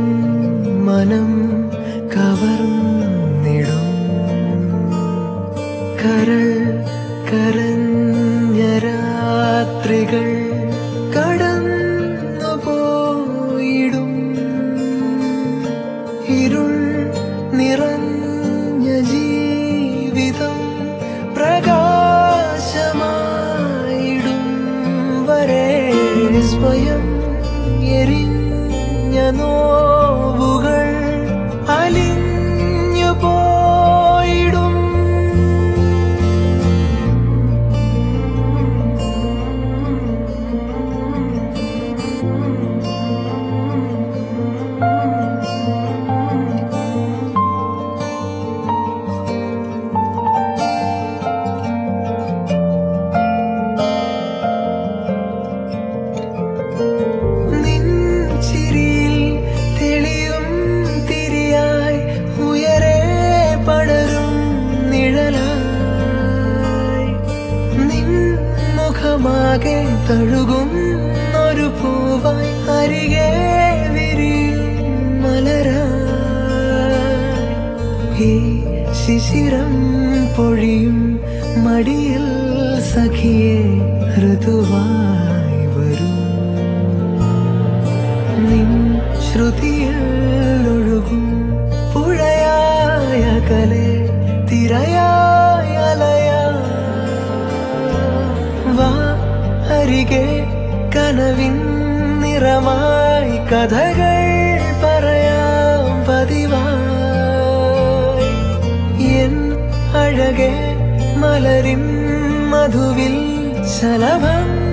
മനം കവർന്നിടും കരൾ കരഞ്ഞ രാത്രികൾ കടന്നുപോയിടും ഇരുൾ നിറഞ്ഞ ജീവിതം പ്രകാശമായിടും വരെ സ്വയം എരിഞ്ഞ നോവുകൾ അലിഞ്ഞു പോയിടും നിൻ ചിരിയിൽ തെളിയും തിരിയായി ഉയരെ പടരും നിഴലായി നിൻ മുഖമാകെ തഴുകും ഒരു പൂവായി അരികെ വിരിയും മലരായി ഈ ശിശിരം പൊഴിയും മടിയിൽ സഖിയെ ഋതുവായി വരും നിൻ ശ്രുതിയിൽ ഒഴുകും പുഴയായ കലെ തിരയായ അലയാ വാ അരികെ കനവിൻ നിറമായി കഥകൾ പറയാം പതിവായി എൻ അഴകെ മലരിൻ മധുവിൽ ശലഭം